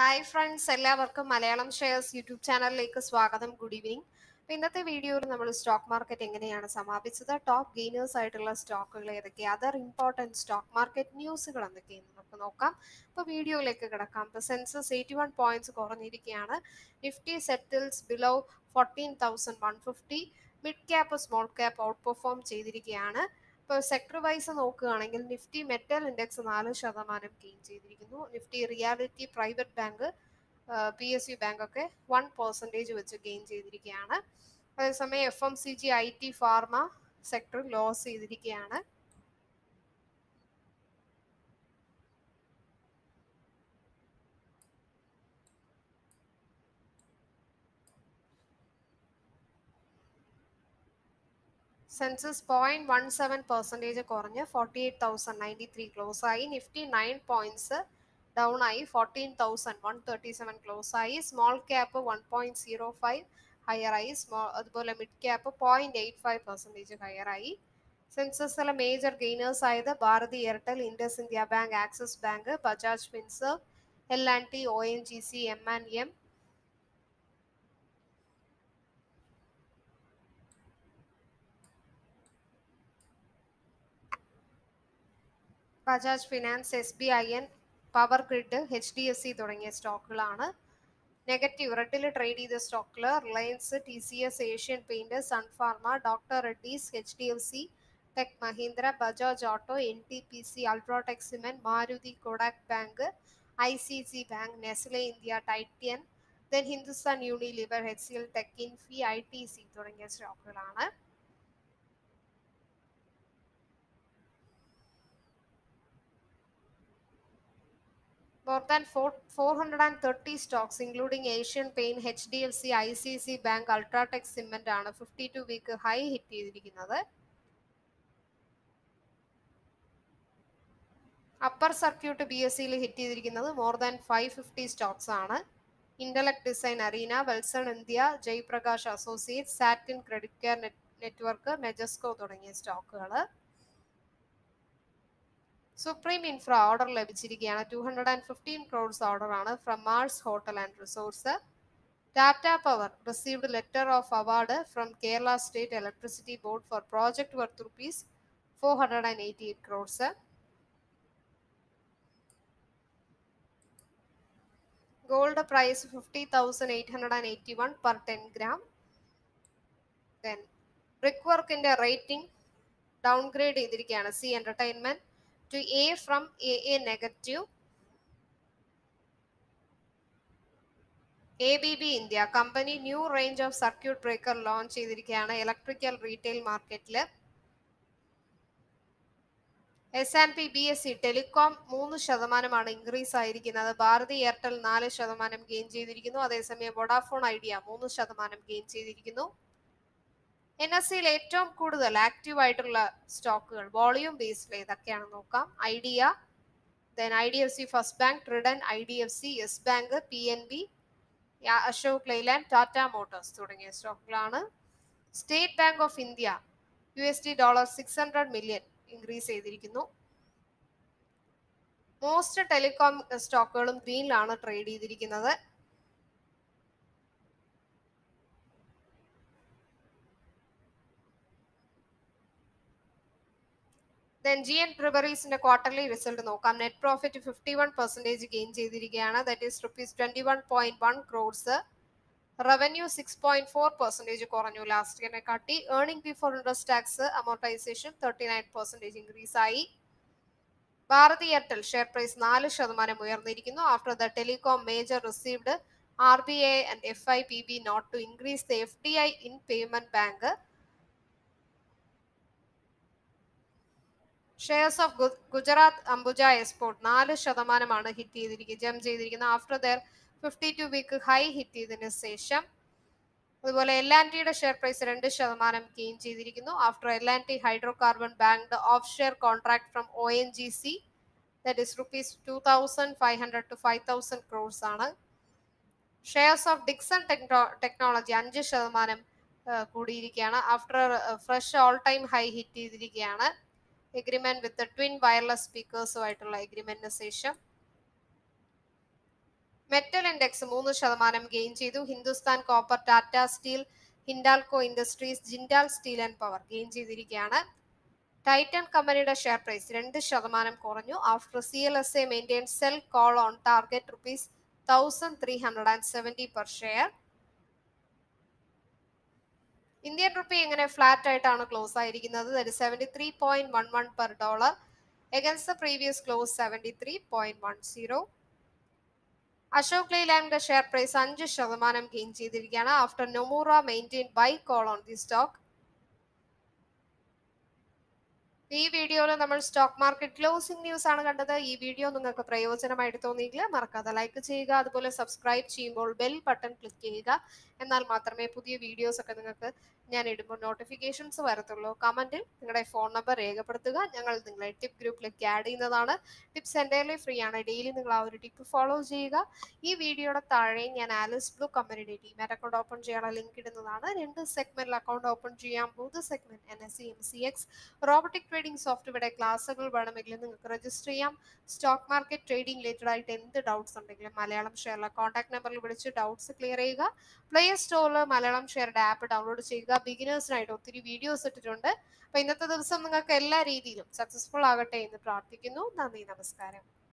Hi friends എല്ലാവർക്കും Malayalam shares YouTube ചാനലിലേക്ക് സ്വാഗതം ഗുഡ് ഈവനിങ് അപ്പോൾ ഇന്നത്തെ വീഡിയോയിൽ നമ്മൾ സ്റ്റോക്ക് മാർക്കറ്റ് എങ്ങനെയാണ് സമാപിച്ചത് ടോപ്പ് ഗെയിനേഴ്സ് ആയിട്ടുള്ള സ്റ്റോക്കുകൾ ഏതൊക്കെ അതർ ഇമ്പോർട്ടൻറ്റ് സ്റ്റോക്ക് മാർക്കറ്റ് ന്യൂസുകൾ എന്തൊക്കെയെന്ന് നമുക്ക് നോക്കാം അപ്പോൾ വീഡിയോയിലേക്ക് കിടക്കാം ഇപ്പോൾ സെൻസസ് എയ്റ്റി വൺ പോയിന്റ്സ് കുറഞ്ഞിരിക്കുകയാണ് Nifty settles below fourteen thousand one fifty mid cap small cap outperform ചെയ്തിരിക്കുകയാണ് ഇപ്പോൾ സെക്ടർ വൈസ് നോക്കുകയാണെങ്കിൽ നിഫ്റ്റി മെറ്റൽ ഇൻഡെക്സ് നാല് ശതമാനം ഗെയിൻ ചെയ്തിരിക്കുന്നു Nifty reality private bank P S U bank ഒക്കെ one percentage വെച്ച് gain ചെയ്തിരിക്കുകയാണ് അതേസമയം F M C G I T pharma sector loss ചെയ്തിരിക്കുകയാണ് Sensex point one seven percentage കുറഞ്ഞ് forty eight thousand ninety three close ആയി Nifty nine points down ആയി fourteen thousand one thirty seven close ആയി small cap one point zero five higher ആയി small അതുപോലെ mid cap point eight five percentage higher ആയി സെൻസസിലെ major gainers ആയത് Bharti Airtel Indus India Bank Axis Bank Bajaj Finserv L and T O N G C M and M Bajaj finance S B I N power grid H D F C തുടങ്ങിയ സ്റ്റോക്കുകളാണ് negative റെഡിൽ trade ചെയ്ത സ്റ്റോക്കിൽ Reliance T C S Asian paint Sun Pharma doctor Reddy's H D F C tech Mahindra Bajaj auto N T P C UltraTech cement Maruti Kotak bank I C C bank Nestle India Titan then Hindustan Unilever H C L tech Infy I T C തുടങ്ങിയ സ്റ്റോക്കുകളാണ് more than 4, 430 stocks including Asian Paint, HDFC, ICC Bank, Ultratech Cement ആണ് 52 week high hit ചെയ്തിരിക്കുന്നത് upper circuit B S സിയിൽ hit ചെയ്തിരിക്കുന്നത് more than five fifty stocks ആണ് Intellect design arena Welspun India Jaiprakash associate Satin credit care network Majesco തുടങ്ങിയ സ്റ്റോക്കുകൾ supreme infra order ലഭിച്ചിരിക്കുകയാണ് two hundred and fifteen crores order ആണ് from Mars hotel and resorts Tata power received letter of award from Kerala state electricity board for project worth rupees four hundred and eighty eight crores gold price fifty thousand eight hundred and eighty one per ten gram then brick വർക്കിന്റെ rating downgrade ചെയ്തിരിക്കുകയാണ് C entertainment to A from AA negative. ABB India company new range of circuit breaker launch ചെയ്തിരിക്കുകയാണ് electrical retail മാർക്കറ്റിൽ S and P B S C telecom മൂന്ന് ശതമാനമാണ് increase ആയിരിക്കുന്നത് Bharati Airtel നാല് ശതമാനം gain ചെയ്തിരിക്കുന്നു അതേസമയം വൊഡാഫോൺ ഐഡിയ മൂന്ന് ശതമാനം ഗെയിൻ ചെയ്തിരിക്കുന്നു എൻ എസ് സിയിൽ ഏറ്റവും കൂടുതൽ ആക്റ്റീവ് ആയിട്ടുള്ള സ്റ്റോക്കുകൾ വോളിയൂം ബേസ്ഡിൽ ഏതൊക്കെയാണ് നോക്കാം Idea then I D F C first bank Trident I D F C Yes bank P N B Ashok Leyland Tata Motors തുടങ്ങിയ സ്റ്റോക്കുകളാണ് state bank of India U S D dollar six hundred million increase ചെയ്തിരിക്കുന്നു most telecom സ്റ്റോക്കുകളും ഗ്രീനിലാണ് trade ചെയ്തിരിക്കുന്നത് then G N പ്രിബറീസിന്റെ quarterly result നോക്കാം net profit fifty one percentage gain ചെയ്തിരിക്കുകയാണ് that is rupees twenty one point one crores revenue six point four percentage കുറഞ്ഞു last ഇയറിനെ കാട്ടി earning before interest tax amortisation thirty nine percentage increase ആയി Bharti Airtel share price നാല് ശതമാനം ഉയർന്നിരിക്കുന്നു after the telecom major received R B I and F I P B nod to increase the F D I in payment bank shares of Gujarat Ambuja export നാല് ശതമാനമാണ് hit ചെയ്തിരിക്കുന്നത് jump ചെയ്തിരിക്കുന്നത് after their fifty two week high hit ചെയ്തതിനു ശേഷം അതുപോലെ L and ടിയുടെ share price രണ്ട് ശതമാനം ഗെയിൻ ചെയ്തിരിക്കുന്നു after L and T hydrocarbon bank of share contract from O N G C that is rupees two thousand five hundred to five thousand crores ആണ് shares of Dixon technology അഞ്ച് ശതമാനം കൂടിയിരിക്കുകയാണ് after fresh all time high hit ചെയ്തിരിക്കുകയാണ് agreement with twin wireless സ്പീക്കേഴ്സുമായിട്ടുള്ള എഗ്രിമെന്റിന് ശേഷം metal index മൂന്ന് ശതമാനം ഗെയിൻ ചെയ്തു Hindustan copper Tata steel Hindalco industries Jindal steel and power gain ചെയ്തിരിക്കുകയാണ് ടൈറ്റൻ കമ്പനിയുടെ ഷെയർ പ്രൈസ് രണ്ട് ശതമാനം കുറഞ്ഞു after C L S A maintain sell call on target rupees thousand three hundred and seventy per share Indian rupee ഇങ്ങനെ flat ആയിട്ടാണ് close ആയിരിക്കുന്നത് seventy three point one one per dollar against the previous close seventy three point one zero Ashok ലെയ്ലാൻഡിന്റെ share price അഞ്ച് ശതമാനം gain ചെയ്തിരിക്കുകയാണ് after Nomura maintain buy call on the stock ഈ വീഡിയോയിൽ നമ്മൾ സ്റ്റോക്ക് മാർക്കറ്റ് ക്ലോസിംഗ് ന്യൂസ് ആണ് കണ്ടത് ഈ വീഡിയോ നിങ്ങൾക്ക് പ്രയോജനമായിട്ട് തോന്നിയെങ്കിൽ മറക്കാതെ ലൈക്ക് ചെയ്യുക അതുപോലെ സബ്സ്ക്രൈബ് ചെയ്യുമ്പോൾ ബെൽ ബട്ടൺ ക്ലിക്ക് ചെയ്യുക എന്നാൽ മാത്രമേ പുതിയ വീഡിയോസ് ഒക്കെ നിങ്ങൾക്ക് ഞാൻ ഇടുമ്പോൾ നോട്ടിഫിക്കേഷൻസ് വരത്തുള്ളൂ കമന്റിൽ നിങ്ങളുടെ ഫോൺ നമ്പർ രേഖപ്പെടുത്തുക ഞങ്ങൾ നിങ്ങളെ ടിപ്പ് ഗ്രൂപ്പിലേക്ക് ആഡ് ചെയ്യുന്നതാണ് ടിപ്സ് എൻ്റയർലി ഫ്രീ ആണ് ഡെയിലി നിങ്ങൾ ആ ഒരു ടിപ്പ് ഫോളോ ചെയ്യുക ഈ വീഡിയോയുടെ താഴെ ഞാൻ ആലിസ് ബ്ലൂ കമ്പനിയുടെ ഡിമാറ്റ് അക്കൗണ്ട് ഓപ്പൺ ചെയ്യാനുള്ള ലിങ്ക് ഇടുന്നതാണ് രണ്ട് സെഗ്മെന്റിൽ അക്കൗണ്ട് ഓപ്പൺ ചെയ്യാം മൂന്ന് segment N S C M C X robotic trading സോഫ്റ്റ്വെയറുടെ ക്ലാസ്സുകൾ വേണമെങ്കിൽ നിങ്ങൾക്ക് രജിസ്റ്റർ ചെയ്യാം സ്റ്റോക്ക് മാർക്കറ്റ് ട്രേഡിംഗ് റിലേറ്റഡ് ആയിട്ട് എന്ത് ഡൗട്ട്സ് ഉണ്ടെങ്കിലും മലയാളം ഷെയറിലെ കോൺടാക്ട് നമ്പറിൽ വിളിച്ച് ഡൗട്ട്സ് ക്ലിയർ ചെയ്യുക പ്ലേ സ്റ്റോറിൽ മലയാളം ഷെയറുടെ ആപ്പ് ഡൗൺലോഡ് ചെയ്യുക ബിഗിനേഴ്സിനായിട്ട് ഒത്തിരി വീഡിയോസ് ഇട്ടിട്ടുണ്ട് അപ്പൊ ഇന്നത്തെ ദിവസം നിങ്ങൾക്ക് എല്ലാ രീതിയിലും സക്സസ്ഫുൾ ആകട്ടെ എന്ന് പ്രാർത്ഥിക്കുന്നു നന്ദി നമസ്കാരം